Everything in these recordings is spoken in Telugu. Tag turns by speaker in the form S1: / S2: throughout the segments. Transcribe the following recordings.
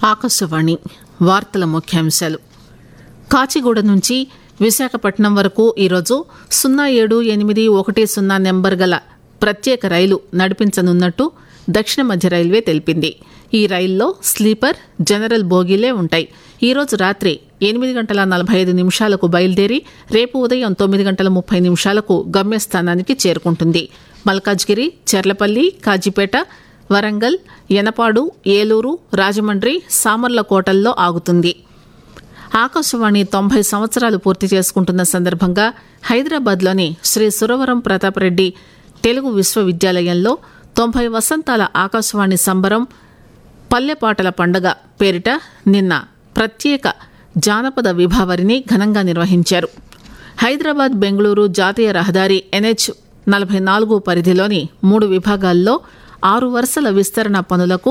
S1: ఆకాశవాణి వార్తల ముఖ్యాంశాలు కాచిగూడ నుంచి విశాఖపట్నం వరకు ఈరోజు సున్నా ఏడు ఎనిమిది ఒకటి సున్నా నెంబర్ గల ప్రత్యేక రైలు నడిపించనున్నట్టు దక్షిణ మధ్య రైల్వే తెలిపింది ఈ రైల్లో స్లీపర్ జనరల్ బోగీలే ఉంటాయి ఈరోజు రాత్రి ఎనిమిది గంటల నలభై ఐదు నిమిషాలకు బయలుదేరి రేపు ఉదయం తొమ్మిది గంటల ముప్పై నిమిషాలకు గమ్యస్థానానికి చేరుకుంటుంది మల్కాజ్గిరి చెర్లపల్లి కాజీపేట వరంగల్ ఎనపాడు ఏలూరు రాజమండ్రి సామర్లకోటల్లో ఆగుతుంది ఆకాశవాణి తొంభై సంవత్సరాలు పూర్తి చేసుకుంటున్న సందర్భంగా హైదరాబాద్లోని శ్రీ సురవరం ప్రతాపరెడ్డి తెలుగు విశ్వవిద్యాలయంలో తొంభై వసంతాల ఆకాశవాణి సంబరం పల్లెపాటల పండగ పేరిట నిన్న ప్రత్యేక జానపద విభావరిని ఘనంగా నిర్వహించారు హైదరాబాద్ బెంగళూరు జాతీయ రహదారి ఎన్హెచ్ నలభై నాలుగు పరిధిలోని మూడు విభాగాల్లో ఆరు వరుసల విస్తరణ పనులకు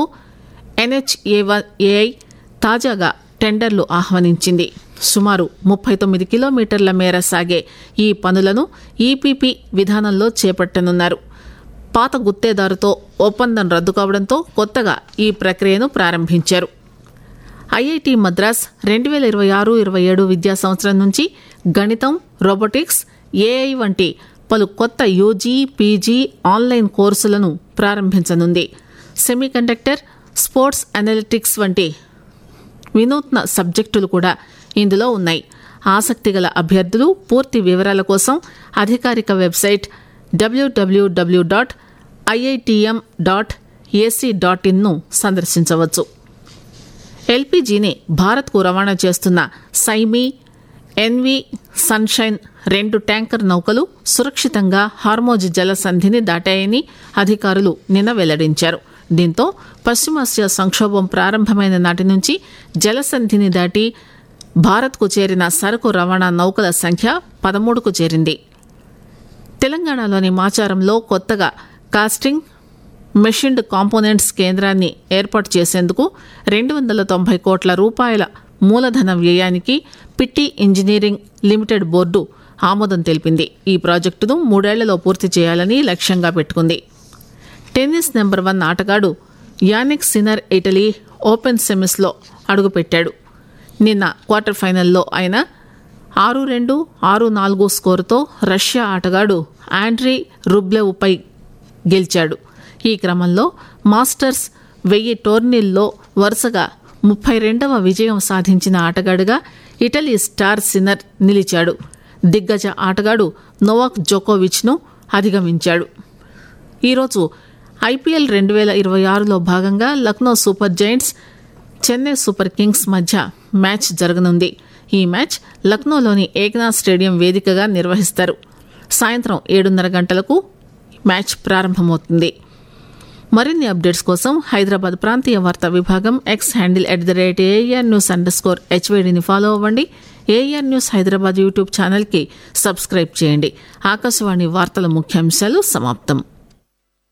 S1: ఎన్హెచ్ఏఐ తాజాగా టెండర్లు ఆహ్వానించింది సుమారు ముప్పై తొమ్మిది కిలోమీటర్ల మేర సాగే ఈ పనులను ఈపీపీ విధానంలో చేపట్టనున్నారు పాత గుత్తేదారుతో ఒప్పందం రద్దు కావడంతో కొత్తగా ఈ ప్రక్రియను ప్రారంభించారు ఐఐటి మద్రాస్ రెండు వేల ఇరవై ఆరు ఇరవై ఏడు విద్యా సంవత్సరం నుంచి గణితం రోబోటిక్స్ ఏఐ వంటి పలు కొత్త యూజీ పీజీ ఆన్లైన్ కోర్సులను ప్రారంభించనుంది సెమీకండక్టర్ స్పోర్ట్స్ అనలిటిక్స్ వంటి వినూత్న సబ్జెక్టులు కూడా ఇందులో ఉన్నాయి ఆసక్తిగల అభ్యర్థులు పూర్తి వివరాల కోసం అధికారిక website W W W dot IITM dot AC dot ఇన్ను సందర్శించవచ్చు ఎల్పీజీని భారత్కు రవాణా చేస్తున్న సైమీ ఎన్వి సన్షైన్ రెండు ట్యాంకర్ నౌకలు సురక్షితంగా హార్మోజ్ జలసంధిని దాటాయని అధికారులు నిన్న వెల్లడించారు దీంతో పశ్చిమాసియా సంక్షోభం ప్రారంభమైన నాటి నుంచి జలసంధిని దాటి భారత్కు చేరిన సరకు రవాణా నౌకల సంఖ్య పదమూడుకు చేరింది తెలంగాణలోని మాచారంలో కొత్తగా కాస్టింగ్ మెషిన్డ్ కాంపోనెంట్స్ కేంద్రాన్ని ఏర్పాటు చేసేందుకు రెండు వందల తొంభై కోట్ల రూపాయల మూలధన వ్యయానికి పిట్టి ఇంజనీరింగ్ లిమిటెడ్ బోర్డు ఆమోదం తెలిపింది ఈ ప్రాజెక్టును మూడేళ్లలో పూర్తి చేయాలని లక్ష్యంగా పెట్టుకుంది టెన్నిస్ నెంబర్ వన్ ఆటగాడు యానిక్ సినర్ ఇటలీ ఓపెన్ సెమీస్లో అడుగుపెట్టాడు నిన్న క్వార్టర్ ఫైనల్లో ఆయన ఆరు రెండు ఆరు నాలుగు స్కోరుతో రష్యా ఆటగాడు ఆండ్రీ రుబ్లెవ్పై గెలిచాడు ఈ క్రమంలో మాస్టర్స్ వెయ్యి టోర్నీల్లో వరుసగా ముప్పై రెండవ విజయం సాధించిన ఆటగాడుగా ఇటలీ స్టార్ సిన్నర్ నిలిచాడు దిగ్గజ ఆటగాడు నోవాక్ జోకోవిచ్ను అధిగమించాడు ఈరోజు ఐపీఎల్ రెండు వేల ఇరవై ఆరులో భాగంగా Lucknow super giants Chennai super kings మధ్య మ్యాచ్ జరగనుంది ఈ మ్యాచ్ లక్నోలోని ఏక్నాథ్ స్టేడియం వేదికగా నిర్వహిస్తారు సాయంత్రం ఏడున్నర గంటలకు మ్యాచ్ ప్రారంభమవుతుంది మరిన్ని అప్డేట్స్ కోసం హైదరాబాద్ ప్రాంతీయ వార్తా విభాగం X handle at the rate AIR news underscore హెచ్వేడిని ఫాలో అవ్వండి ఏఆర్ న్యూస్ హైదరాబాద్ యూట్యూబ్ ఛానల్కి సబ్స్క్రైబ్ చేయండి ఆకాశవాణి వార్తల ముఖ్యాంశాలు సమాప్తం